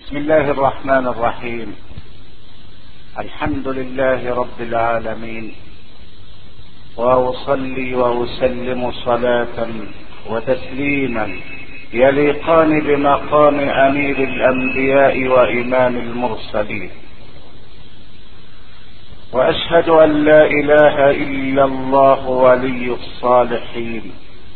بسم الله الرحمن الرحيم الحمد لله رب العالمين واصلي واسلم صلاه وتسليما يليقان بمقام امير الانبياء وامام المرسلين واشهد ان لا اله الا الله ولي الصالحين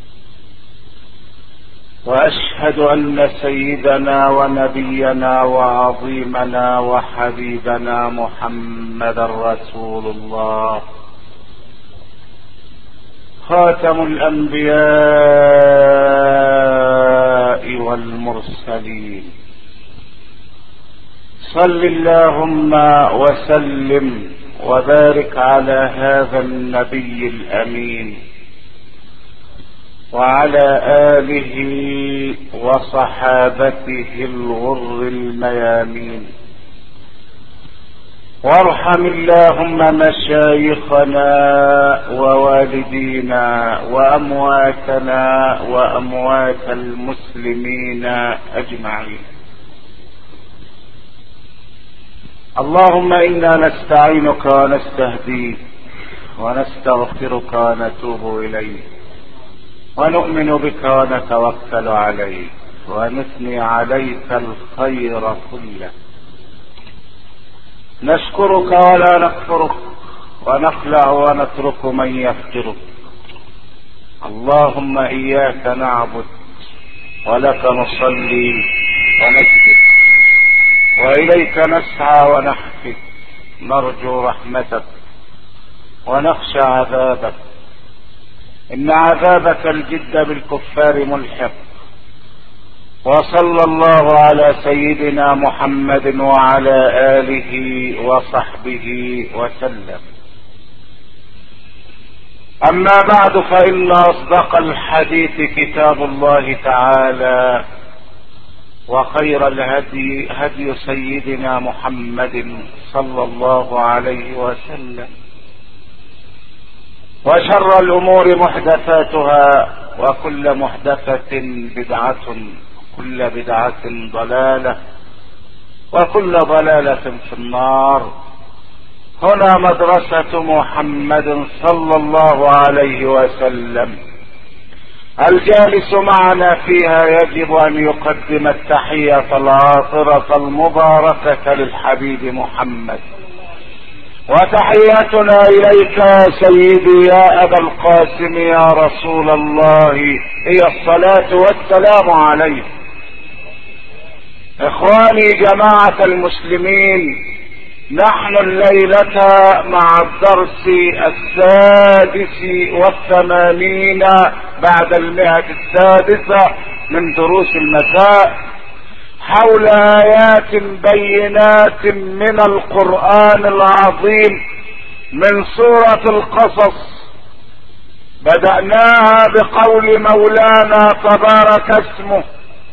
واشهد ان سيدنا ونبينا وعظيمنا وحبيبنا محمدا رسول الله خاتم الانبياء والمرسلين صل اللهم وسلم وبارك على هذا النبي الامين وعلى اله وصحابته الغر الميامين وارحم اللهم مشايخنا ووالدينا وامواتنا واموات المسلمين اجمعين اللهم انا نستعينك ونستهديك ونستغفرك ونتوب اليك ونؤمن بك ونتوكل عليك ونثني عليك الخير كله نشكرك ولا نكفرك ونخلع ونترك من يفجرك اللهم اياك نعبد ولك نصلي ونسجد واليك نسعى ونحفد نرجو رحمتك ونخشى عذابك ان عذابك الجد بالكفار ملحق وصلى الله على سيدنا محمد وعلى اله وصحبه وسلم اما بعد فان اصدق الحديث كتاب الله تعالى وخير الهدي هدي سيدنا محمد صلى الله عليه وسلم وشر الامور محدثاتها وكل محدثة بدعة كل بدعة ضلالة وكل ضلالة في النار هنا مدرسة محمد صلى الله عليه وسلم الجالس معنا فيها يجب ان يقدم التحية العاطرة المباركة للحبيب محمد وتحياتنا اليك يا سيدي يا ابا القاسم يا رسول الله هي الصلاة والسلام عليك اخواني جماعة المسلمين نحن الليلة مع الدرس السادس والثمانين بعد المئة السادسة من دروس المساء حول ايات بينات من القرآن العظيم من سورة القصص بدأناها بقول مولانا تبارك اسمه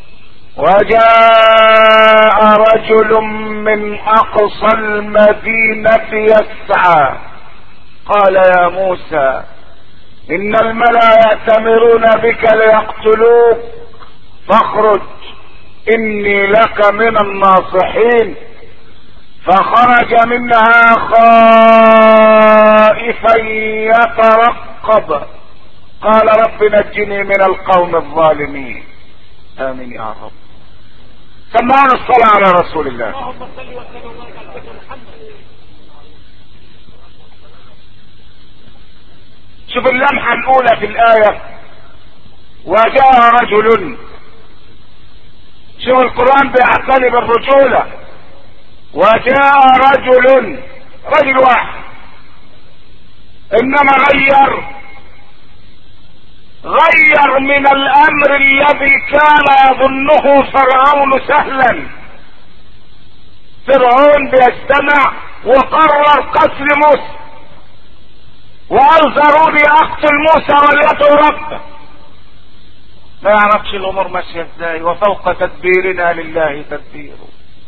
وجاء رجل من اقصى المدينة يسعى قال يا موسى ان الملا يأتمرون بك ليقتلوك فاخرج اني لك من الناصحين فخرج منها خائفا يترقب قال رب نجني من القوم الظالمين امين يا رب سمعنا الصلاة على رسول الله اللهم صل وسلم وبارك على سيدنا محمد شوف اللمحة الأولى في الآية وجاء رجل شوف القرآن بيعتني بالرجولة وجاء رجل رجل واحد إنما غير غير من الأمر الذي كان يظنه فرعون سهلا فرعون بيجتمع وقرر قتل موسى وقال ضروري اقتل موسى وليدعو ربه ما يعرفش الامور ماشيه ازاي وفوق تدبيرنا لله تدبيره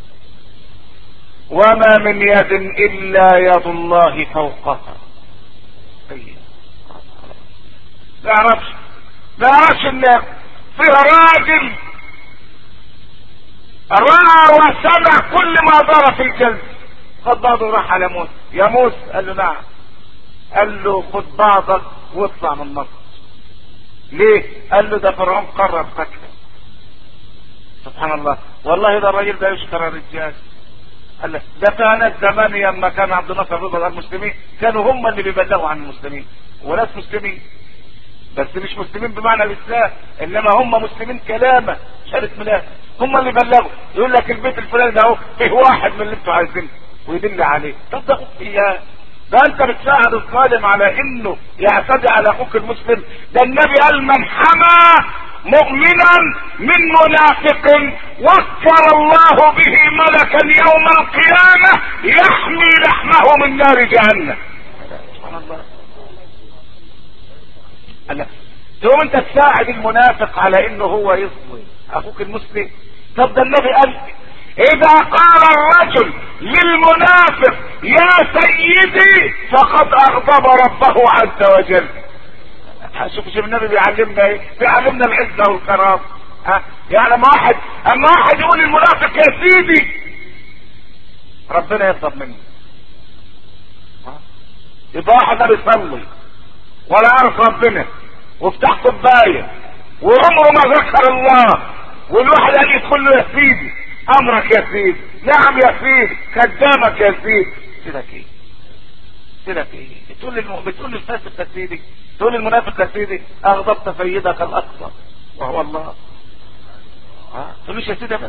وما من يد الا يد الله فوقها طيب. ما يعرفش ما يعرفش ان فيها راجل راى وسمع كل ما دار في الجلد خد بعضه وراح على موسى يا موسى قال له نعم قال له خد بعضك واطلع من مصر ليه قال له ده فرعون قرر قتله سبحان الله والله ده الراجل ده يشكر الرجال قال له ده كانت زمان لما كان عبد الناصر رضا المسلمين كانوا هم اللي بيبلغوا عن المسلمين وناس مسلمين بس مش مسلمين بمعنى الاسلام انما هم مسلمين كلامه شهاده ميلاد هم اللي بلغوا يقول لك البيت الفلاني ده اهو فيه واحد من اللي انتوا عايزينه ويدل عليه تصدقوا اياه ده انت بتساعد الظالم على انه يعتدي على اخوك المسلم ده النبي قال من حمى مؤمنا من منافق وكر الله به ملكا يوم القيامة يحمي لحمه من نار جهنم سبحان الله قال تقوم انت تساعد المنافق على انه هو يظلم اخوك المسلم طب ده النبي قال اذا قال الرجل للمنافق يا سيدي فقد اغضب ربه عز وجل شوف شوف النبي بيعلمنا ايه بيعلمنا العزه والكرامه ها يعني اما واحد اما واحد يقول للمنافق يا سيدي ربنا يغضب منه ها؟ يبقى واحد ما بيصلي ولا يعرف ربنا وفتح كوبايه وعمره ما ذكر الله والواحد قال يدخل له يا سيدي امرك يا سيدي نعم يا سيدي خدامك يا سيدي سيدك ايه سيدك ايه بتقول للم... بتقول للفاسق يا سيدي تقول للمنافق يا سيدي اغضبت سيدك الاكبر وهو الله ها تقولوش يا سيدي ابدا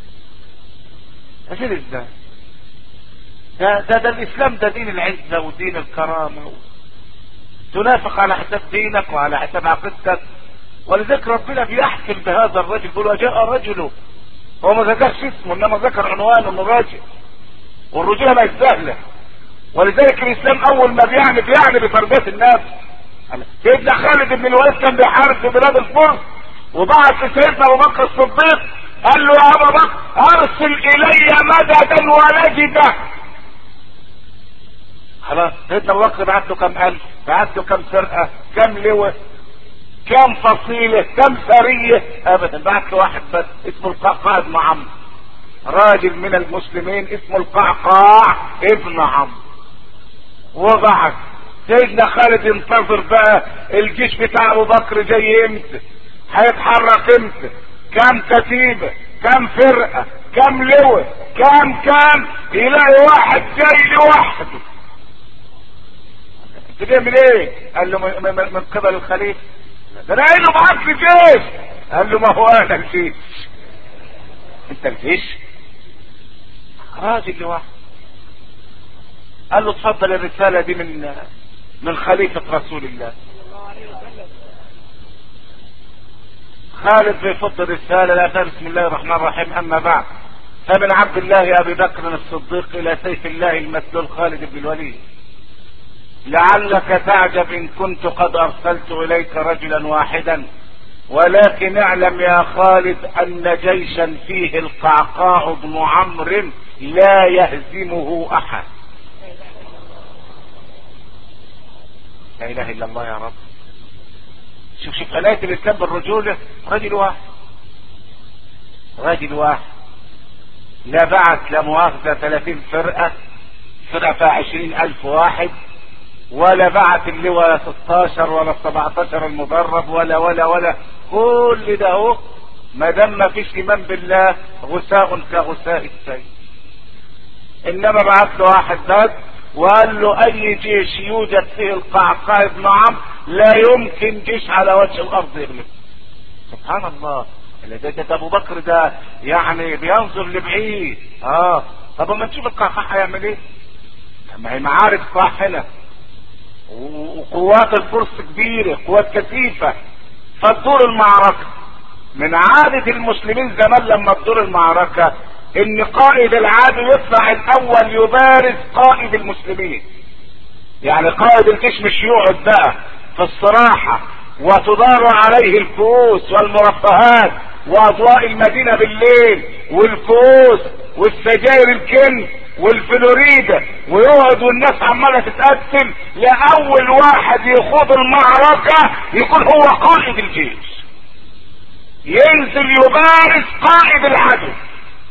يا سيدي ازاي ده, ده ده الاسلام ده دين العزه ودين الكرامه و... تنافق على حساب دينك وعلى حساب عقيدتك ولذلك ربنا بيحكم بهذا الرجل يقول وجاء رجل هو ما ذكرش اسمه انما ذكر عنوانه انه راجل والرجوله ما سهله ولذلك الاسلام اول ما بيعني بيعني بتربيه الناس سيدنا خالد بن الوليد كان بيحارب في بلاد الفرس وبعت لسيدنا ابو بكر الصديق قال له يا ابا بكر ارسل الي مددا ونجدا خلاص سيدنا ابو بكر بعت له كم الف بعت له كم فرقه كم لواء كم فصيلة كم سرية ابدا بعت له واحد بس اسمه القعقاع ابن عمرو راجل من المسلمين اسمه القعقاع ابن عمرو وبعت سيدنا خالد ينتظر بقى الجيش بتاع ابو بكر جاي امتى هيتحرك امتى كم كتيبة كم فرقة كم لواء كم كم يلاقي واحد جاي لوحده انت بتعمل ايه قال له من, من, من قبل الخليفة ده انا قايل له معاك في جيش قال له ما هو انا الجيش انت الجيش راجل لوحده قال له اتفضل الرسالة دي من من خليفة رسول الله خالد بيفض الرسالة لا بسم الله الرحمن الرحيم أما بعد فمن عبد الله أبي بكر الصديق إلى سيف الله المسلول خالد بن الوليد لعلك تعجب إن كنت قد أرسلت إليك رجلا واحدا ولكن اعلم يا خالد أن جيشا فيه القعقاع بن عمرو لا يهزمه أحد لا إله إلا الله يا رب شوف شوف آية الإسلام بالرجولة رجل واحد رجل واحد لا بعت لا مؤاخذة 30 فرقة فرقة فيها 20 ألف واحد ولا بعت اللواء 16 ولا 17 المدرب ولا ولا ولا كل ده اهو ما دام ما فيش ايمان بالله غثاء كغثاء السيل انما بعت له واحد بس وقال له اي جيش يوجد فيه القعقاع بن عمرو لا يمكن جيش على وجه الارض يغلب سبحان الله اللي ده, ده ابو بكر ده يعني بينظر لبعيد اه طب اما نشوف القعقاع هيعمل ايه ما هي معارك طاحنه وقوات الفرس كبيره قوات كثيفه فتدور المعركه من عادة المسلمين زمان لما تدور المعركة ان قائد العادي يطلع الاول يبارز قائد المسلمين يعني قائد الجيش مش يقعد بقى في الصراحة وتدار عليه الكؤوس والمرفهات واضواء المدينة بالليل والكؤوس والسجاير الكنز والفلوريدا ويقعد والناس عمالة تتقتل لأول واحد يخوض المعركة يكون هو قائد الجيش ينزل يبارز قائد العدو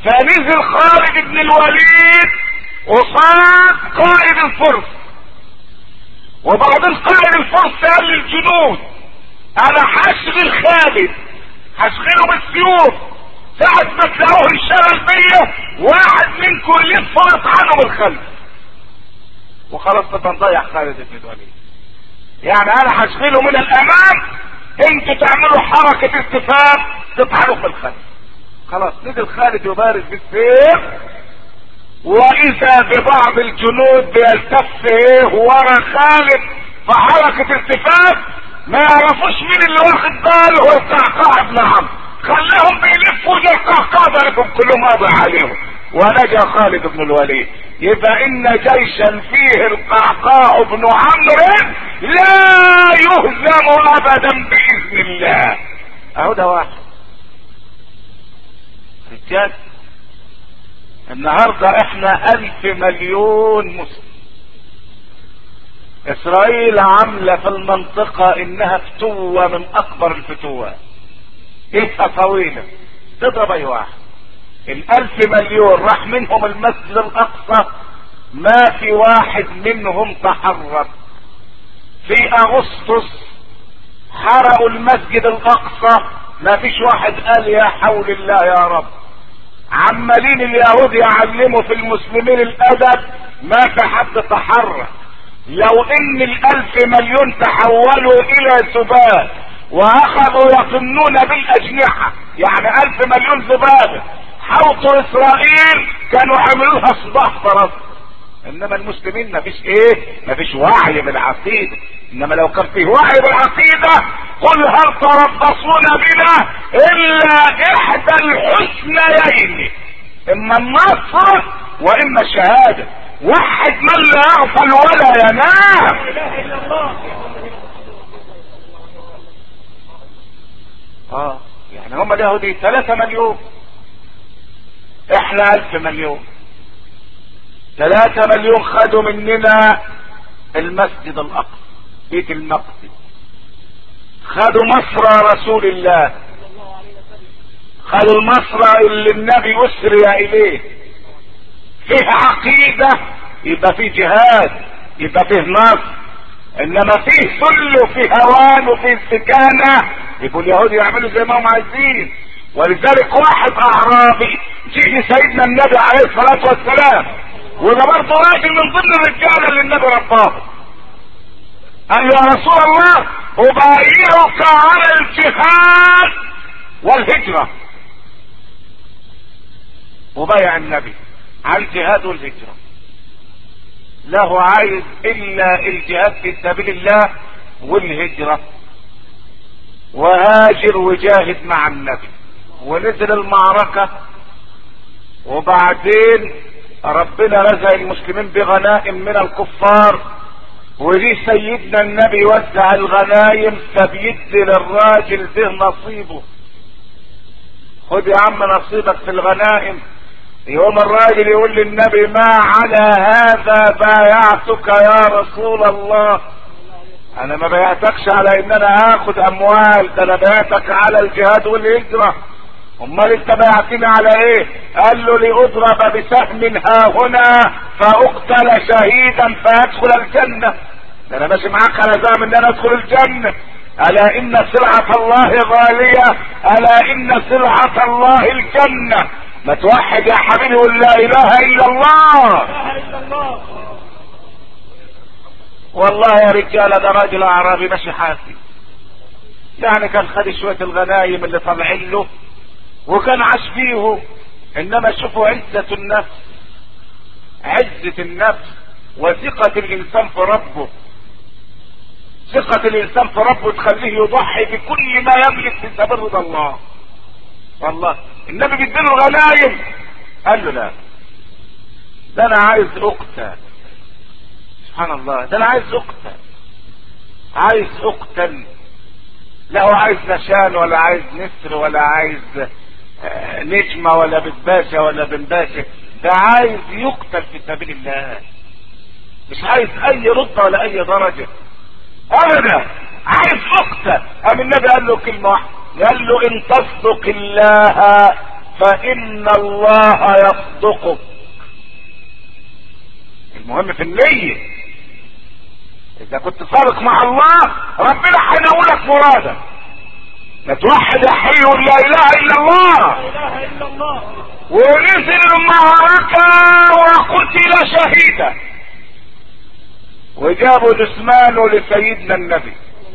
فنزل خالد بن الوليد وصاد قائد الفرس وبعدين قائد الفرس قال للجنود انا هشغل خالد هشغله بالسيوف ساعة ما تلاقوه انشغل بيا واحد منكم يلف ويطحنه من الخلف وخلاص تبقى نضيع خالد بن الوليد يعني انا هشغله من الامام انتوا تعملوا حركة اتفاق تطحنوا في الخلف خلاص نزل خالد يبارز بالسيف واذا ببعض الجنود بيلتف ايه ورا خالد في حركة التفاف ما يعرفوش مين اللي واخد باله هو القعقاع بن عمرو خلاهم بيلفوا زي القعقاع ضربهم كلهم قضى عليهم ونجا خالد بن الوليد يبقى ان جيشا فيه القعقاع بن عمرو لا يهزم ابدا باذن الله اهو ده واحد رجال النهاردة احنا الف مليون مسلم اسرائيل عاملة في المنطقة انها فتوة من اكبر الفتوات ايدها طويلة تضرب اي واحد الالف مليون راح منهم المسجد الاقصى ما في واحد منهم تحرك في اغسطس حرقوا المسجد الاقصى ما فيش واحد قال يا حول الله يا رب عمالين اليهود يعلموا في المسلمين الادب ما في حد تحرك لو ان الالف مليون تحولوا الى ذباب واخذوا يطنون بالاجنحة يعني الف مليون ذبابة حوطوا اسرائيل كانوا عملوا لها صباح فرس انما المسلمين ما فيش ايه ما فيش وعي بالعقيدة انما لو كان فيه وعي بالعقيدة قل هل تربصون بنا الا احدى الحسنيين اما النصر واما الشهادة وحد من لا يغفل ولا ينام لا اله الا الله اه يعني هم اليهودي ثلاثة مليون احنا الف مليون ثلاثة مليون خدوا مننا المسجد الاقصى بيت المقدس خدوا مصر رسول الله صلى الله عليه وسلم خدوا المصر اللي النبي اسري اليه فيه عقيدة يبقى فيه جهاد يبقى فيه نصر انما فيه ذل وفيه هوان وفيه استكانة يبقوا اليهود يعملوا زي ما هم عايزين ولذلك واحد اعرابي جه سيدنا النبي عليه الصلاة والسلام وده برضه راجل من ضمن الرجاله اللي النبي رباه قال له يا رسول الله ابايعك على الجهاد والهجرة وبايع النبي على الجهاد والهجرة لا هو عايز الا الجهاد في سبيل الله والهجرة وهاجر وجاهد مع النبي ونزل المعركة وبعدين ربنا رزق المسلمين بغنائم من الكفار وليه سيدنا النبي يوزع الغنايم فبيدي للراجل ده نصيبه خد يا عم نصيبك في الغنائم يوم الراجل يقول للنبي ما على هذا بايعتك يا رسول الله انا ما بايعتكش على ان انا هاخد اموال ده انا بايعتك على الجهاد والهجرة امال انت بايعتني على ايه قال له لاضرب بسهم ها هنا فاقتل شهيدا فادخل الجنة ده انا ماشي معاك على زعم ان انا ادخل الجنة الا ان سلعة الله غالية الا ان سلعة الله الجنة ما توحد يا حبيبي قول لا اله الا الله لا اله الا الله والله يا رجالة ده راجل اعرابي ماشي حافي يعني كان خد شوية الغنايم اللي طالعين له وكان عاش فيه انما شوفوا عزة النفس عزة النفس وثقة الانسان في ربه ثقة الانسان في ربه تخليه يضحي بكل ما يملك في سبيل رضا الله والله النبي بيديله الغنايم قال له لا ده انا عايز اقتل سبحان الله ده انا عايز اقتل عايز اقتل لا هو عايز نشان ولا عايز نسر ولا عايز آه، نجمة ولا بتباشا ولا بنباشا ده عايز يقتل في سبيل الله مش عايز اي رتبة ولا اي درجة ابدا عايز اقتل قام النبي قال له كلمة واحدة قال له ان تصدق الله فان الله يصدقك المهم في النية اذا كنت صادق مع الله ربنا هينولك مرادك ما توحد يا حي لا اله الا الله لا اله الا الله ونزل المعركة وقتل شهيدا وجابوا جثمانه لسيدنا النبي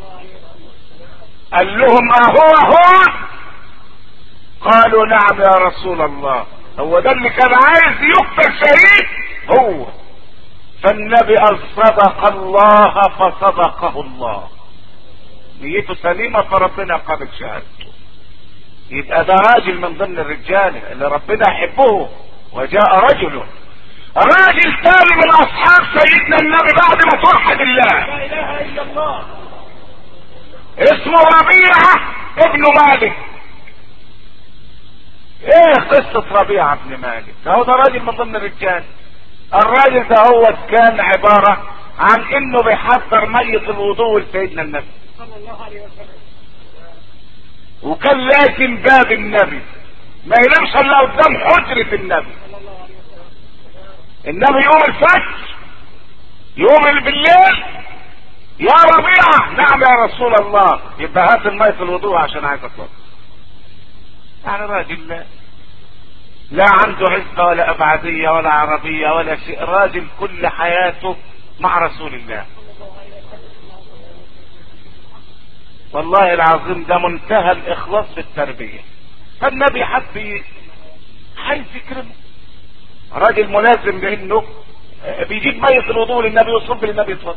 قال لهم اهو هو قالوا نعم يا رسول الله هو ده اللي كان عايز يقتل شهيد هو فالنبي قال صدق الله فصدقه الله نيته سليمة فربنا قبل شهادته يبقى ده راجل من ضمن الرجال اللي ربنا يحبه وجاء رجل راجل ثاني من اصحاب سيدنا النبي بعد ما توحد الله لا اله الا الله اسمه ربيعة ابن مالك ايه قصة ربيعة ابن مالك ده هو ده راجل من ضمن الرجال الراجل ده هو كان عبارة عن انه بيحضر مية الوضوء لسيدنا النبي صلى الله عليه وسلم وكان لازم باب النبي ما ينامش الا قدام حجرة النبي صلى الله عليه وسلم النبي يوم الفجر يوم بالليل يا ربيعة نعم يا رسول الله يبقى هات المية في الوضوء عشان عايز اتوضا يعني راجل لا لا عنده عزة ولا أبعدية ولا عربية ولا شيء راجل كل حياته مع رسول الله والله العظيم ده منتهى الإخلاص في التربية فالنبي حب ي- عايز يكرمه راجل ملازم لأنه بيجيب مية الوضوء للنبي ويصب للنبي يتوضا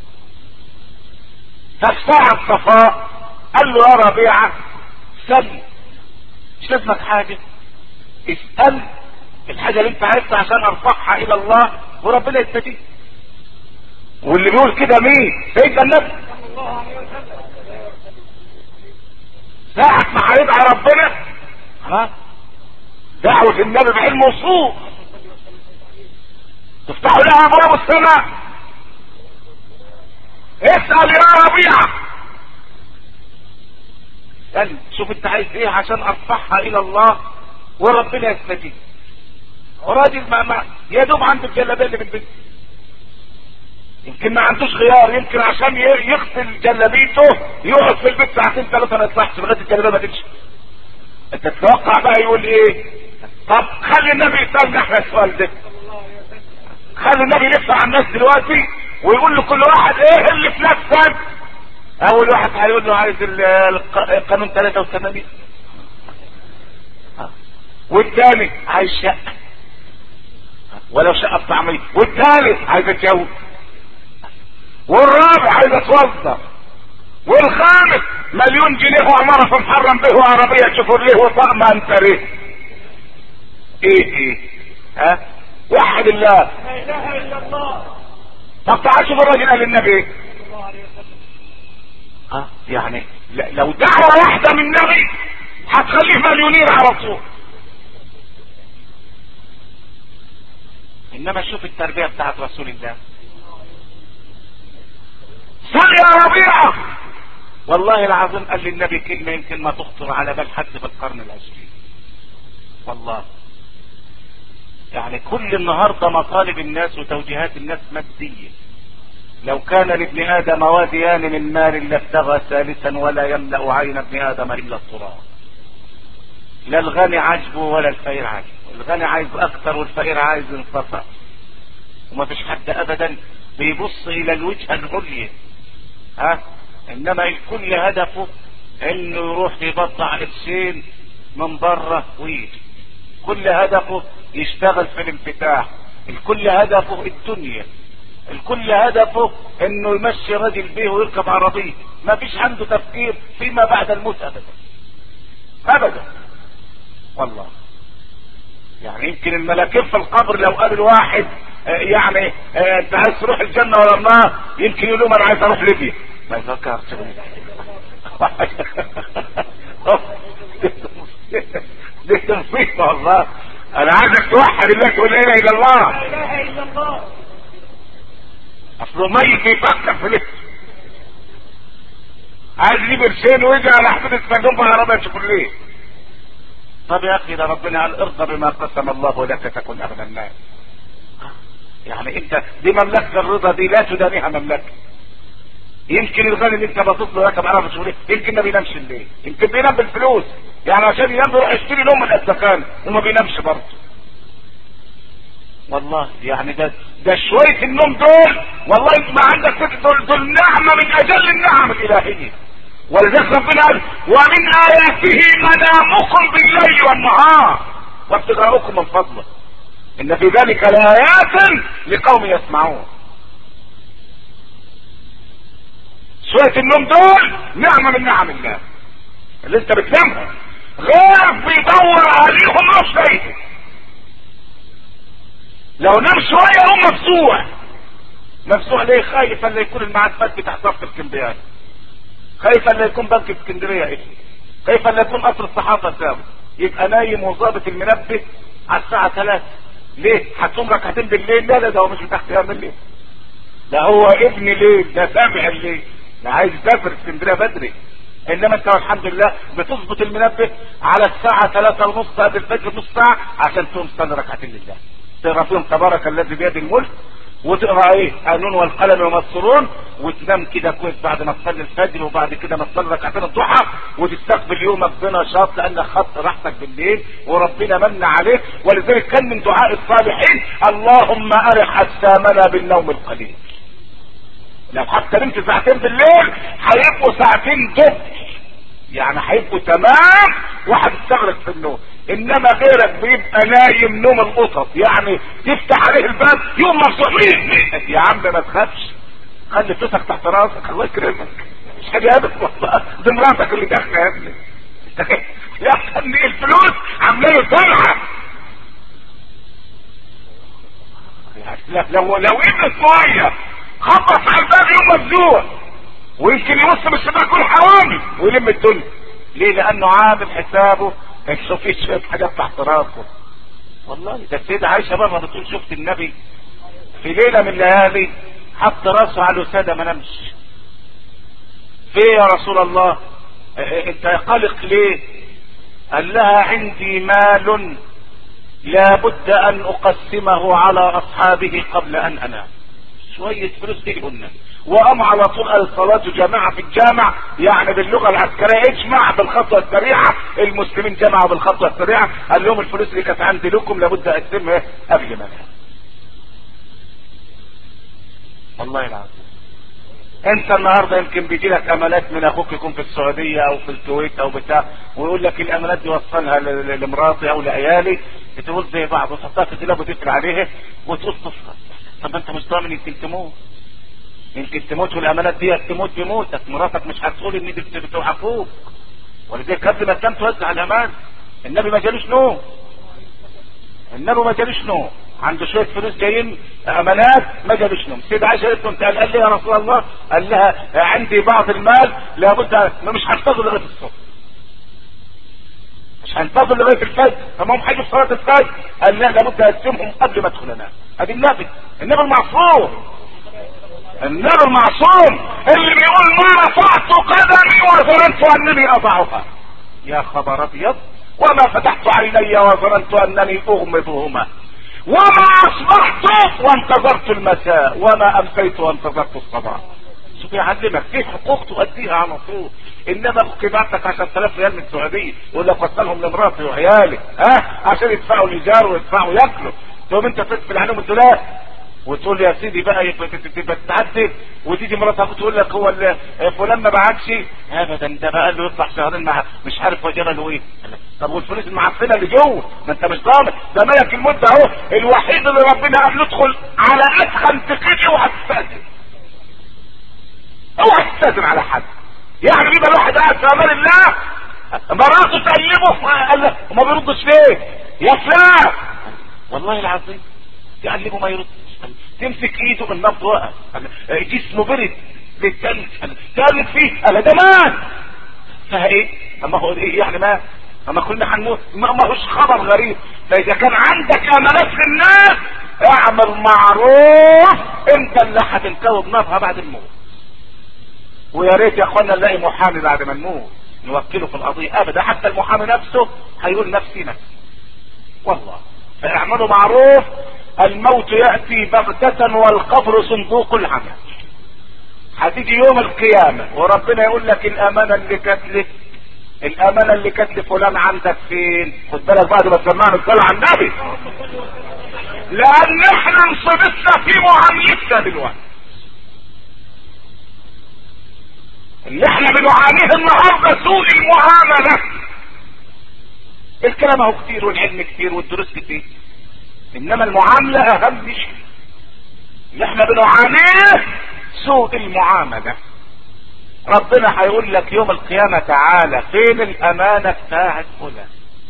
ففي ساعة صفاء قال له يا ربيعة سل مش لازمك حاجة اسأل الحاجة اللي انت عايزها عشان ارفعها الى الله وربنا يستجيب واللي بيقول كده مين سيدنا النبي صلى الله عليه وسلم ساعة ما هيدعي ربنا ها دعوة النبي بعلم وصول تفتحوا لها ابواب السماء اسأل يا ربيعة اسأل شوف انت عايز ايه عشان ارفعها الى الله وربنا يستجيب وراجل ما, ما يا دوب عنده الجلابيه اللي بالبيت يمكن ما عندوش خيار يمكن عشان ي- يغسل جلابيته يقعد في البيت ساعتين ثلاثه ما يطلعش لغايه الجلابيه ما تمشي انت تتوقع بقى يقول ايه طب خلي النبي يسالنا احنا السؤال ده صلى الله عليه وسلم خلي النبي يلف على الناس دلوقتي ويقول لكل واحد ايه اللي في نفسك اول واحد هيقول له عايز ال- الق- القانون 83 آه. والثاني عايز شقه ولو شقه بطعميه والثالث عايز اتجوز والرابع عايز اتوظف والخامس مليون جنيه وعمارة في محرم به وعربية شيفرليه وطقم انتريه ايه ايه ها وحد الله لا اله الا الله طب تعال شوف الراجل قال للنبي ايه صلى الله عليه وسلم اه يعني ل- لو دعوة واحدة من النبي هتخليه مليونير على طول انما شوف التربية بتاعت رسول الله سل يا ربيعة والله العظيم قال للنبي كلمة يمكن ما تخطر على بال حد في القرن العشرين والله يعني كل النهاردة مطالب الناس وتوجيهات الناس مادية لو كان لابن ادم واديان من مال لابتغى ثالثا ولا يملا عين ابن ادم الا التراب لا الغني عاجبه ولا الفقير عاجبه الغني عايز اكتر والفقير عايز ينتصر وما فيش حد ابدا بيبص الى الوجهه العليا ها انما الكل هدفه انه يروح يبضع قرشين من بره ويجي كل هدفه يشتغل في الانفتاح الكل هدفه الدنيا الكل هدفه انه يمشي راجل بيه ويركب عربيه ما فيش عنده تفكير فيما بعد الموت ابدا ابدا والله يعني يمكن الملاكين في القبر لو قابل واحد آه، يعني آه، انت عايز تروح الجنه ولا النار يمكن يقول لهم انا عايز اروح ليبيا ما يفكرش دي تنصيب والله انا عايزك توحد الله تقول لا اله الا الله لا اله الا الله اصله ميت بيفكر في لبس عايز يجيب قرشين ويجي على حدود الصندوق بعربية شوكوليه طب يا اخي ده ربنا قال ارضى بما قسم الله لك تكن اغنى الناس يعني انت دي مملكه الرضا دي لا تدانيها مملكه يمكن الغني اللي انت باصص له رقم عرف شغله يمكن ما بينامش الليل يمكن بينام بالفلوس يعني عشان ينام يروح يشتري نوم من الدكان وما بينامش برضه والله يعني ده ده شويه النوم دول والله ما عندك فكر دول دول نعمه من اجل النعم الالهيه ولذلك ربنا قال ومن اياته منامكم بالليل والنهار وابتغاؤكم من فضله ان في ذلك لايات لقوم يسمعون شوية النوم دول نعمة من نعم الله اللي انت بتنامها غير بيدور عليهم مش لاقيهم لو نام شوية هو مفزوع مفزوع ليه خايف ان يكون الميعاد فات بتاع صرف الكمبيات خايف ان يكون بنك اسكندريه ايه خايف ان يكون قصر الصحافه سابق يبقى نايم وظابط المنبه على الساعه 3 ليه هتقوم ركعتين بالليل لا لا ده هو مش بتاع قيام الليل ده هو ابن ليل ده سامع الليل ده عايز يسافر اسكندريه بدري انما انت الحمد لله بتظبط المنبه على الساعه 3 ونص قبل الفجر نص ساعه عشان تقوم تصلي ركعتين لله تقرا فيهم تبارك الذي بيده الملك وتقرا ايه قانون والقلم ومسطرون وتنام كده كويس بعد ما تصلي الفجر وبعد كده ما تصلي ركعتين الضحى وتستقبل يومك بنشاط لان خط راحتك بالليل وربنا من عليك ولذلك كان من دعاء الصالحين اللهم ارح اجسامنا بالنوم القليل لو حتى نمت ساعتين بالليل هيبقوا ساعتين دب يعني هيبقوا تمام واحد استغرق في النوم انما غيرك بيبقى نايم نوم القطط يعني تفتح عليه الباب يوم مفتوح مين يا عم ما تخافش خلي فلوسك تحت راسك الله يكرمك مش حاجه ابدا والله دي مراتك اللي داخله يا ابني يا ابني الفلوس عامله له طلعه لو لو ابن شويه خبط على الباب يوم مفزوع ويمكن يبص من الشباك يقول حرامي ويلم الدنيا ليه لانه عامل حسابه انه في شويه حاجات تحت راسه والله ده السيدة عائشة بره بتقول شفت النبي في ليلة من الليالي حط راسه على الوسادة ما نمش في يا رسول الله اه انت قلق ليه قال لها عندي مال لابد ان اقسمه على اصحابه قبل ان انام شوية فلوس تجيبوا النبي وقام على طول قال صلاة جماعة في الجامع يعني باللغة العسكرية اجمع بالخطوة السريعة المسلمين جمعوا بالخطوة السريعة قال لهم الفلوس اللي كانت عندي لكم لابد اقسمها قبل ما انام والله العظيم انت النهارده يمكن بيجي لك امانات من اخوك يكون في السعوديه او في الكويت او بتاع ويقول لك الامانات دي وصلها لمراتي او لعيالي بتقول زي بعض وتحطها في الدولاب وتقفل عليها وتقول تصفى طب انت مش ضامن يمكن تموت يمكن تموت والامانات دي تموت بموتك مراتك مش هتقول ان دي بتوع اخوك ولذلك قبل ما تنام توزع الامان النبي ما جالوش نوم النبي ما جالوش نوم عنده شويه فلوس جايين امانات ما جالوش نوم سيد عائشه قالت له انت قال لي يا رسول الله قال لها عندي بعض المال لابد مش هنتظر لغايه الصبح مش هنتظر لغايه الفجر تمام هيجوا في صلاه الفجر قال لا لابد اقسمهم قبل ما ادخل انام ادي النبي النبي المعصوم النبي المعصوم اللي بيقول ما رفعت قدمي وظننت انني اضعها يا خبر ابيض وما فتحت عيني وظننت انني اغمضهما وما اصبحت وانتظرت المساء وما امسيت وانتظرت الصباح شوف يعلمك في حقوق تؤديها على طول انما اخوك يبعت لك 10000 ريال من السعوديه يقول لك وصلهم لمراتي وعيالي ها عشان يدفعوا الايجار ويدفعوا ياكلوا تقوم انت تقفل عليهم الدولاب وتقول يا سيدي بقى يبقى تتعدد وتيجي مراتك تقول لك هو فلان ما بعتش ابدا ده بقى له يطلع شهرين مع مش عارف وجبه له ايه طب والفلوس المعفنه اللي جوه ما انت مش ضامن ده ملك المده اهو الوحيد اللي ربنا قال له ادخل على ادخل تقيني اوعى تستاذن اوعى تستاذن على حد يعني بيبقى الواحد قاعد في امان الله مراته تقلبه قال له وما بيردش ليه يا فلان والله العظيم تقلبه ما يردش تمسك ايده النبض وقف جسمه برد للتلج تقلب فيه قال ده مان فها ايه اما هو ايه يعني ما اما كنا هنموت ما هوش خبر غريب فاذا كان عندك امانات في الناس اعمل معروف انت اللي هتنكوب نارها بعد الموت ويا ريت يا اخوانا نلاقي محامي بعد ما نموت نوكله في القضية ابدا حتى المحامي نفسه هيقول نفسي نفسي والله فاعملوا معروف الموت يأتي بغتة والقبر صندوق العمل هتيجي يوم القيامة وربنا يقول لك الامانة اللي كانت لك الامانة اللي كانت لفلان عندك فين خد بالك بعد ما تسمعنا الصلاة على النبي لان احنا انصبتنا في معاملتنا دلوقتي اللي احنا بنعانيه النهارده سوء المعامله الكلام اهو كتير والعلم كتير والدروس كتير انما المعامله اهم شيء اللي احنا بنعانيه سوء المعامله ربنا هيقول لك يوم القيامة تعالى فين الامانة بتاعت فلان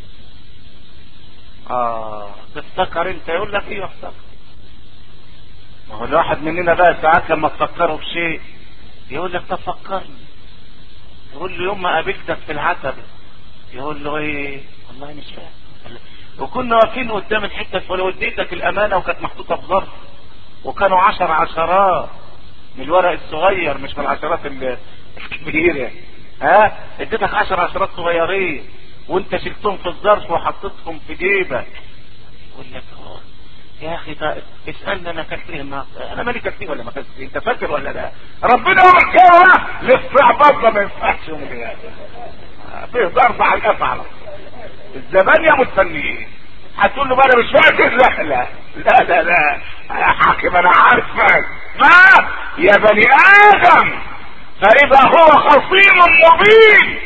اه تفتكر انت يقول لك ايه افتكر ما هو الواحد مننا بقى ساعات لما تفكره بشيء يقول لك طب فكرني يقول له يوم ما قابلتك في العتبة يقول له ايه والله مش فاهم وكنا واقفين قدام الحتة ولو اديتك الامانة وكانت محطوطة في ظرف وكانوا عشر عشرات من الورق الصغير مش من العشرات الكبيرة ها اديتك عشر عشرات صغيرين وانت شلتهم في الظرف وحطيتهم في جيبك يقول لك اه يا اخي طيب اسالني انا كانت ايه النهارده انا مالي كانت ولا ما كانت انت فاكر ولا لا ربنا وكاها الاستعباط ما ينفعش يوم القيامه فيه ضرب على القفا على الزمان يا مستنيين هتقول له بقى انا مش فاكر لا لا لا لا لا يا حاكم انا عارفك ما يا بني ادم فاذا هو خصيم مبين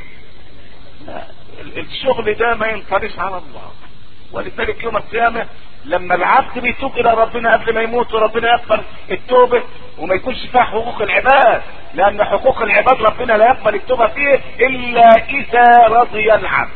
الشغل ده ما ينطلش على الله ولذلك يوم القيامه لما العبد بيتوب الى ربنا قبل ما يموت وربنا يقبل التوبه وما يكونش فيها حقوق العباد لان حقوق العباد ربنا لا يقبل التوبه فيه الا اذا رضي العبد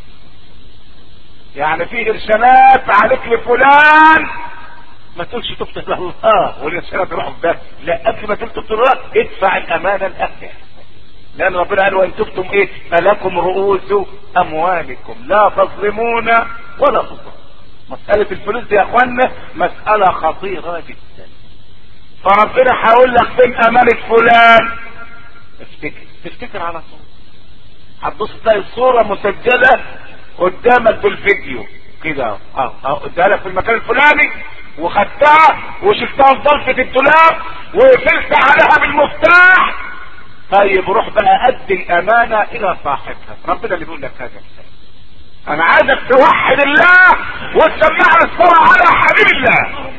يعني في ارسالات عليك لفلان ما تقولش تبت الى الله والارسالات تروح ده لا قبل ما تكتب الله ادفع الامانه لاهلها لان ربنا قال وان تبتم ايه فلكم رؤوس اموالكم لا تظلمون ولا تظلمون مسألة الفلوس دي يا اخوانا مسألة خطيرة جدا فربنا هيقول لك فين امانة فلان افتكر تفتكر على طول هتبص تلاقي الصورة مسجلة قدامك بالفيديو كده اه اه اديها لك في المكان الفلاني وخدتها وشفتها في ضلفة الدولاب وقفلت عليها بالمفتاح طيب روح بقى ادي الامانة الى صاحبها ربنا اللي بيقول لك هذا انا عايزك توحد الله وتسمعني الصلاة على حبيب الله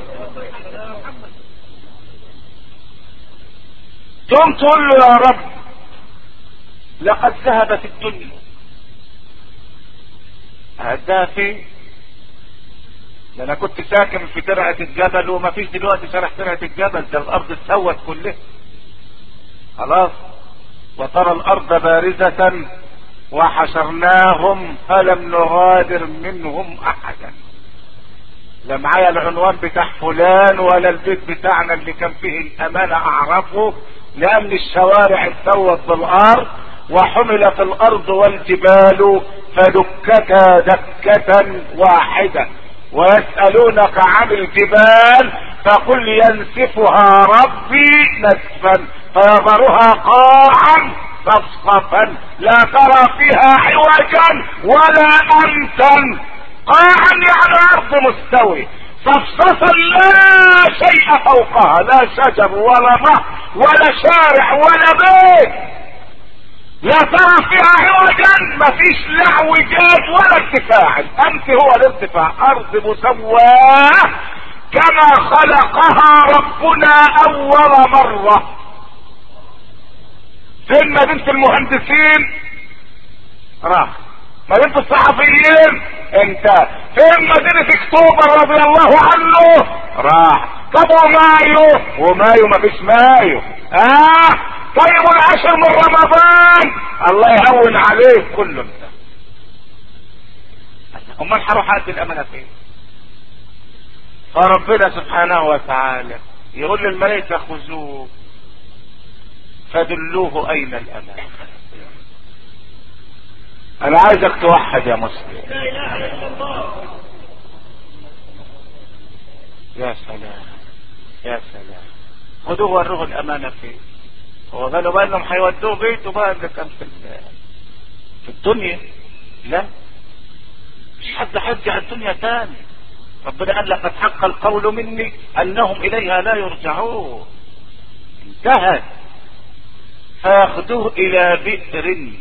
تقوم تقول له يا رب لقد ذهبت الدنيا هداها فين ده انا كنت ساكن في ترعة الجبل وما فيش دلوقتي شارع ترعة الجبل ده الارض اتسوت كلها خلاص وترى الارض بارزة وحشرناهم فلم نغادر منهم احدا لا معايا العنوان بتاع فلان ولا البيت بتاعنا اللي كان فيه الامانة اعرفه لان الشوارع اتسوت بالارض وحملت الارض والجبال فدكتا دكة واحدة ويسألونك عن الجبال فقل ينسفها ربي نسفا فيذرها قاعا صفصفا لا ترى فيها عوجا ولا امتا قاعا يعني ارض مستوي صفصفا لا شيء فوقها لا شجر ولا نهر ولا شارع ولا بيت لا ترى فيها عوجا مفيش لا اعوجاج ولا ارتفاع الامس هو الارتفاع ارض مسواه كما خلقها ربنا اول مره فين مدينة المهندسين راح مدينة الصحفيين انت فين مدينة اكتوبر رضي الله عنه راح طب ومايو ومايو مفيش مايو اه طيب العشر من رمضان الله يهون عليه كله انت امال هروح ادي الامانه فين فربنا سبحانه وتعالى يقول للملائكه خذوه فدلوه اين الامان انا عايزك توحد يا مسلم لا اله الا الله يا سلام يا سلام خذوه وروه الامانه فين هو قالوا بقى انهم هيودوه بيته بقى اللي كان في ال- في الدنيا لا مش حد هيرجع الدنيا تاني ربنا قال لقد حق القول مني انهم اليها لا يرجعون انتهت فياخذوه الى بئر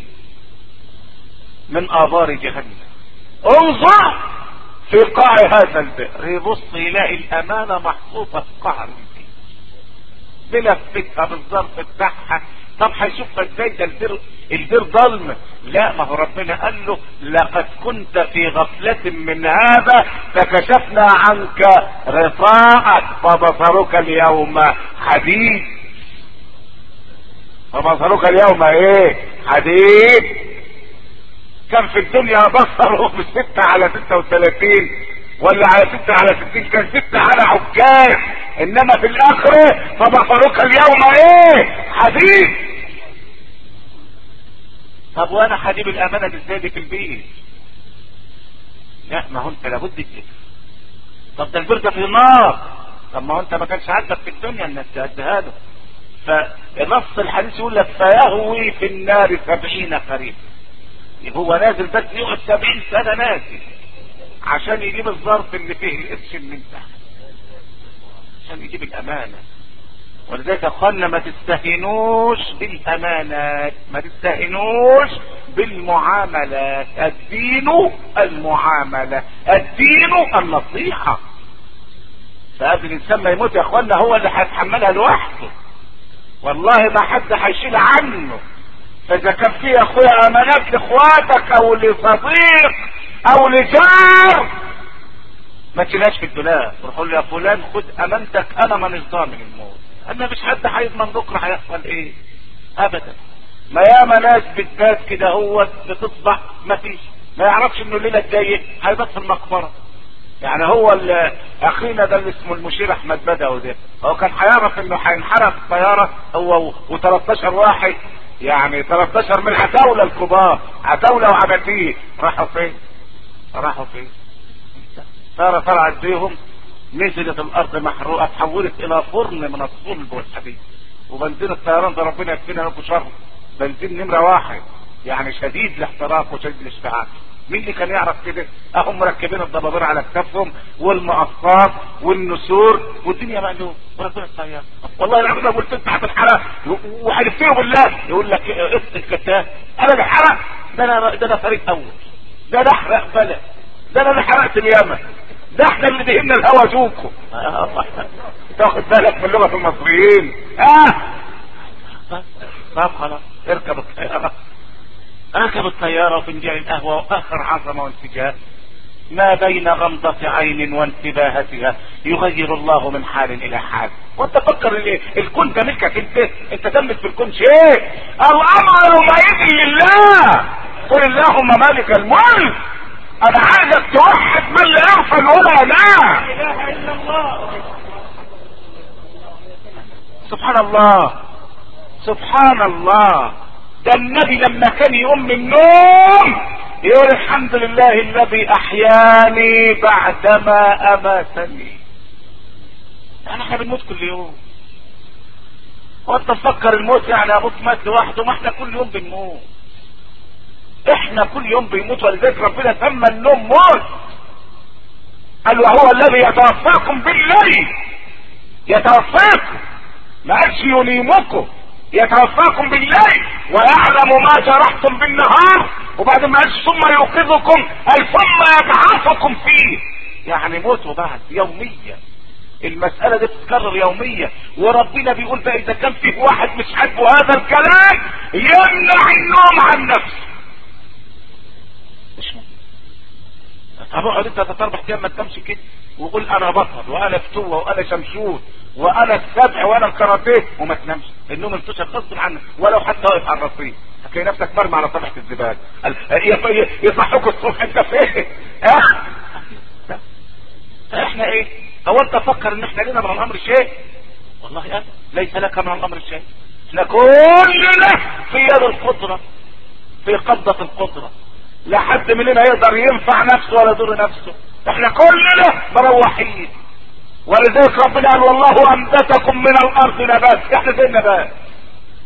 من ابار جهنم انظر في قاع هذا البئر يبص يلاقي الامانه محطوطه في قعر البئر بلفتها بالظرف بتاعها طب هيشوفها ازاي ده البر البر ضلمه لا ما هو ربنا قال له لقد كنت في غفلة من هذا فكشفنا عنك غطاءك فبصرك اليوم حديد فبصرك اليوم ايه حديد كان في الدنيا بصره بستة على ستة وثلاثين ولا على ستة على ستين كان ستة على عكاز انما في الاخرة فبصرك اليوم ايه حديد طب وانا هجيب الامانة دي ازاي دي في البيت لا ما هو انت لابد تجيب طب ده البرد في نار طب ما هو انت ما كانش عندك في الدنيا انك تهدها له فنص الحديث يقول لك فيهوي في النار سبعين خريف هو نازل بس يقعد سبعين سنة نازل عشان يجيب الظرف اللي فيه القرش من تحت عشان يجيب الامانة ولذلك قالنا ما تستهينوش بالامانات ما تستهينوش بالمعاملات الدين المعاملة الدين النصيحة فقبل الانسان ما يموت يا اخوانا هو اللي هيتحملها لوحده والله ما حد هيشيل عنه فاذا كان في يا اخويا امانات لاخواتك او لصديق او لجار ما تشيلهاش في الدولاب روح قول له يا فلان خد امانتك انا مانيش ضامن الموت اما مش حد هيضمن بكره هيحصل ايه ابدا ما ياما ناس بتبات كده هو بتصبح ما فيش ما يعرفش انه الليله الجايه هيبات في المقبره يعني هو ال- اخينا ده اللي اسمه المشير احمد بدوي ده هو كان هيعرف انه هينحرق الطياره هو و13 واحد يعني 13 من عتاوله الكبار عتاوله وعباتيه راحوا فين؟ راحوا فين؟ طياره طلعت بيهم نزلت الارض محروقه تحولت الى فرن من الصلب والحديد وبنزين الطيران ده ربنا يكفينا لكم شر بنزين نمره واحد يعني شديد الاحتراق وشديد الاشتعال مين اللي كان يعرف كده اهم مركبين الضبابير على كتافهم والمقصات والنسور والدنيا مقلوب وربنا الطيار والله العظيم لو قلت انت هتتحرق وحلفتيه بالله يقول لك قصه الكتاب انا اللي حرق ده انا ده انا فريق اول ده انا احرق بلد ده انا اللي حرقت اليمن ده احنا اللي دهنا الهوا جوكم تاخد بالك من لغه المصريين اه طب خلاص اركب الطياره اركب الطياره وفنجان القهوه واخر عظمه وانفجار ما بين غمضة عين وانتباهتها يغير الله من حال الى حال وانت فكر ال- الكون ده ملكك انت انت تملك في الكون شيء الامر يومئذ لله قل اللهم مالك الملك انا عايزك توحد من لا يغفل ولا لا اله الا الله سبحان الله سبحان الله ده النبي لما كان يقوم من النوم يقول الحمد لله الذي احياني بعدما اماتني يعني احنا بنموت كل يوم وانت تفكر الموت يعني ابوك مات لوحده ما احنا كل يوم بنموت احنا كل يوم بنموت ولذلك ربنا سمى النوم موت قال وهو الذي يتوفاكم بالليل يتوفاكم ما قالش ينيمكم يتوفاكم بالليل ويعلم ما جرحتم بالنهار وبعد ما قالش ثم يوقظكم قال ثم يبعثكم فيه يعني موت وبعد يوميا المسألة دي بتتكرر يوميا وربنا بيقول بقى إذا كان فيه واحد مش عاجبه هذا الكلام يمنع النوم عن نفسه مش ممكن طب اقعد انت ثلاث اربع ايام ما تنامش كده وقول انا بطل وانا فتوه وانا شمشون وانا السبع وانا الكاراتيه وما تنامش النوم انتشر غصب عنك ولو حتى واقف على الرصيف هتلاقي نفسك مرمى على طبقه الزباله قال- ي- ي- يصحوك الصبح انت فين؟ اه فاحنا ايه؟ هو انت فكر ان احنا لنا من الامر شيء؟ والله ابدا ليس لك من الامر شيء احنا كلنا في يد القدره في قبضه القدره لا حد مننا يقدر ينفع نفسه ولا يضر نفسه احنا كلنا مروحين ولذلك ربنا قال والله انبتكم من الارض نبات احنا زي النبات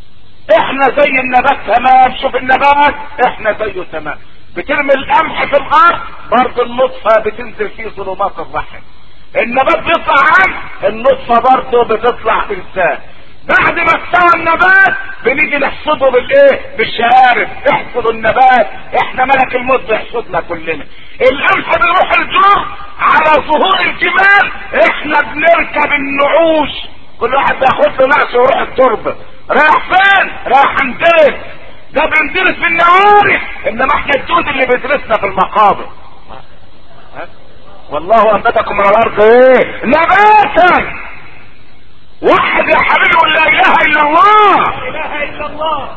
احنا زي النبات تمام شوف النبات احنا زيه تمام بترمي القمح في الارض برضه النطفه بتنزل في ظلمات الرحم النبات بيطلع عم النطفه برضه بتطلع انسان بعد ما استوى النبات بنيجي نحصده بالايه بالشهارب احصدوا النبات احنا ملك الموت بيحصدنا كلنا القمح بيروح الجور على ظهور الجبال احنا بنركب النعوش كل واحد بياخد له نعش ويروح التربه رايح فين رايح اندرس ده بندرس في النواري انما احنا الدود اللي بيدرسنا في المقابر والله انبتكم من الارض ايه نباتا وحد يا حبيبي قل لا اله الا الله لا اله الا الله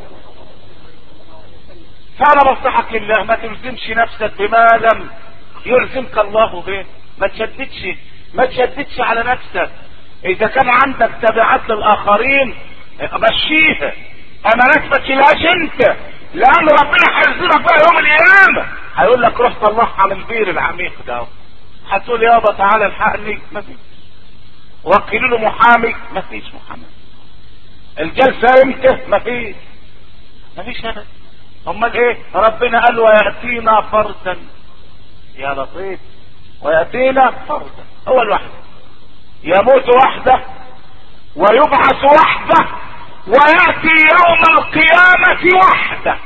فانا بنصحك لله ما تلزمش نفسك بما لم يلزمك الله به ما تشددش ما تشددش على نفسك اذا كان عندك تبعات للاخرين مشيها امانات ما تشيلهاش انت لان ربنا هيزورك بقى يوم القيامه هيقول لك روح طلعها عن البير العميق ده هتقول يابا تعالى الحقني ما فيش وكلوا له محامي ما فيش محامي الجلسه امتى ما فيش ما فيش هذا امال ايه ربنا قال وياتينا فردا يا لطيف وياتينا فردا هو الوحده يموت وحده ويبعث وحده وياتي يوم القيامه وحده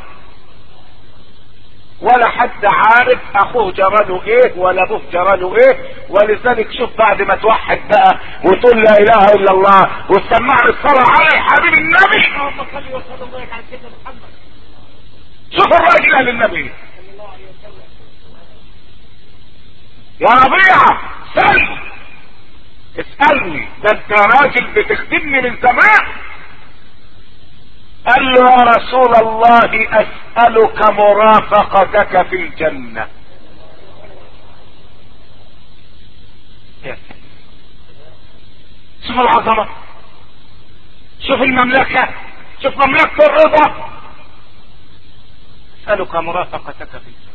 ولا حد عارف اخوه جراله ايه ولا ابوه جراله ايه ولذلك شوف بعد ما توحد بقى وتقول لا اله الا الله وتسمع الصلاه على الحبيب النبي اللهم صل وسلم وبارك على سيدنا محمد شوف الراجل اهل النبي صلى الله عليه وسلم يا ربيعه سل اسالني ده انت راجل بتخدمني من زمان قال له يا رسول الله اسالك مرافقتك في الجنه يا سلام. شوف العظمه شوف المملكه شوف مملكه الرضا اسالك مرافقتك في الجنه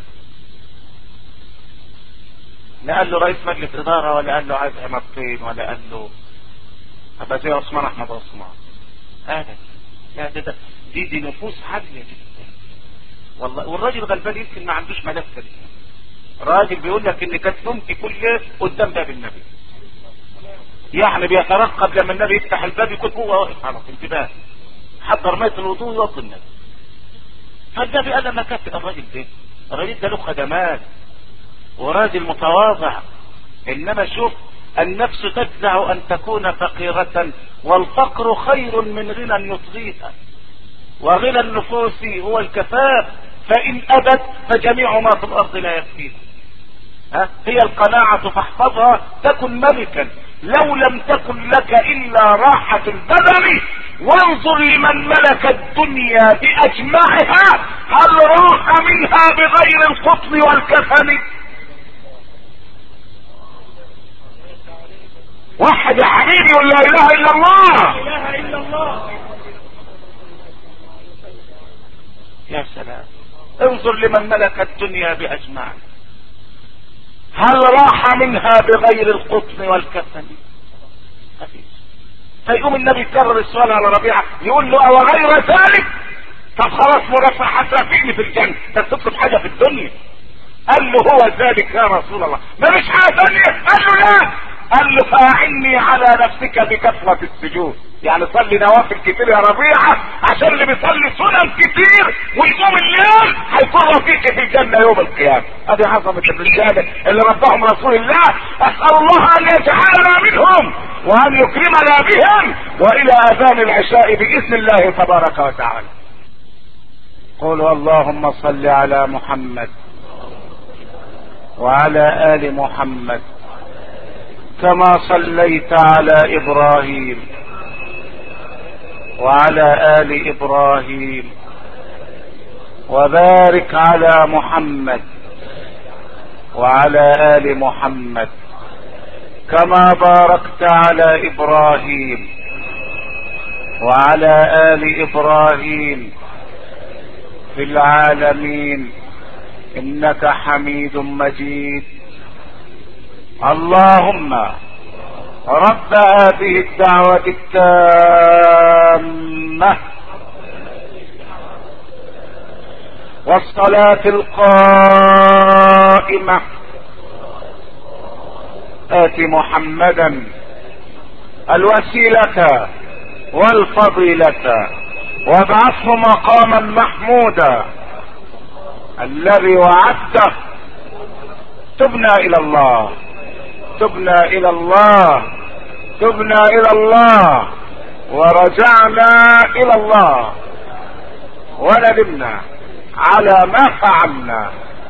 لا قال له رئيس مجلس اداره ولا قال له عايز عمارتين ولا قال له ابقى زي عثمان احمد عثمان ابدا لا ده ده دي دي نفوس عاليه جدا والله والراجل غلبان يمكن ما عندوش ملف كده راجل بيقول لك ان كانت نومتي كل ليل قدام باب النبي يعني بيترقب لما النبي يفتح الباب يكون هو واقف على طول انتباه حضر ميه الوضوء يوضي النبي فالنبي قال ما كافئ الراجل ده الراجل ده له خدمات وراجل متواضع انما شوف النفس تجزع ان تكون فقيرة والفقر خير من غنى يطغيها وغنى النفوس هو الكفاف فان ابت فجميع ما في الارض لا يكفيها ها؟ هي القناعة فاحفظها تكن ملكا لو لم تكن لك الا راحة البدن وانظر لمن ملك الدنيا باجمعها هل راح منها بغير القطن والكفن وحد يا حبيبي ولا اله الا الله لا اله الا الله يا سلام انظر لمن ملك الدنيا باجمعها هل راح منها بغير القطن والكفن مفيش فيقوم النبي يكرر السؤال على ربيعه يقول له او غير ذلك طب خلاص مرفع هترافقني في الجنه انت تطلب حاجه في الدنيا قال له هو ذلك يا رسول الله ما مش حاجه ثانيه قال له لا قال له فاعني على نفسك بكثره السجود يعني صلي نوافل كتير يا ربيعه عشان اللي بيصلي سنن كتير ويقوم الليل هيكون رفيقي في الجنه يوم القيامه هذه عظمه الرجاله اللي ربهم رسول الله اسال الله ان يجعلنا منهم وان يكرمنا بهم والى اذان العشاء باذن الله تبارك وتعالى قولوا اللهم صل على محمد وعلى ال محمد كما صليت على ابراهيم وعلى ال ابراهيم وبارك على محمد وعلى ال محمد كما باركت على ابراهيم وعلى ال ابراهيم في العالمين انك حميد مجيد اللهم رب هذه الدعوة التامة والصلاة القائمة آت محمدا الوسيلة والفضيلة وابعثه مقاما محمودا الذي وعدته تبنا الى الله تبنا الى الله تبنا الى الله ورجعنا الى الله وندمنا على ما فعلنا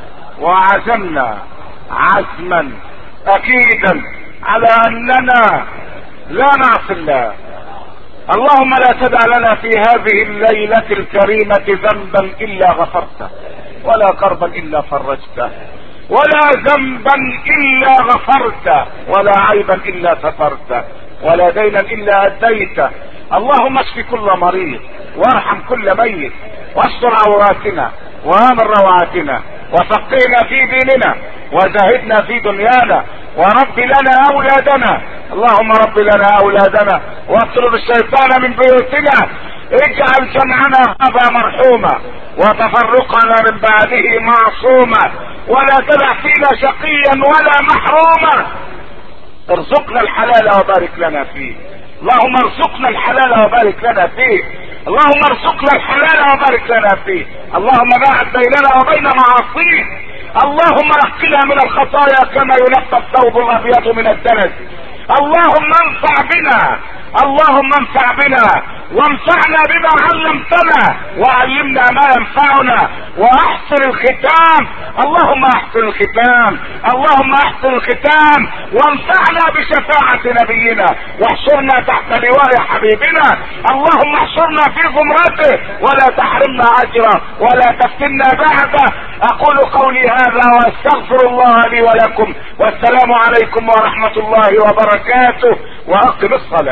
وعزمنا عزما اكيدا على اننا لا نعصي الله اللهم لا تدع لنا في هذه الليلة الكريمة ذنبا الا غفرته ولا كربا الا فرجته ولا ذنبا الا غفرته ولا عيبا الا سترته ولا دينا الا اديته اللهم اشف كل مريض وارحم كل ميت واستر عوراتنا وامن روعاتنا وفقهنا في ديننا وزهدنا في دنيانا ورب لنا اولادنا اللهم رب لنا اولادنا واطرد الشيطان من بيوتنا اجعل جمعنا هذا مرحوما وتفرقنا من بعده معصوما ولا تدع فينا شقيا ولا محروما ارزقنا الحلال وبارك لنا فيه اللهم ارزقنا الحلال وبارك لنا فيه اللهم ارزقنا الحلال وبارك لنا فيه اللهم باعد بيننا وبين معاصيك اللهم نقنا من الخطايا كما ينقى الثوب الابيض من الدنس اللهم انفع بنا اللهم انفع بنا وانفعنا بما علمتنا وعلمنا ما ينفعنا واحسن الختام اللهم احسن الختام اللهم احسن الختام وانفعنا بشفاعة نبينا واحشرنا تحت لواء حبيبنا اللهم احشرنا في زمرته ولا تحرمنا اجره ولا تفتنا بعده اقول قولي هذا واستغفر الله لي ولكم والسلام عليكم ورحمة الله وبركاته واقم الصلاة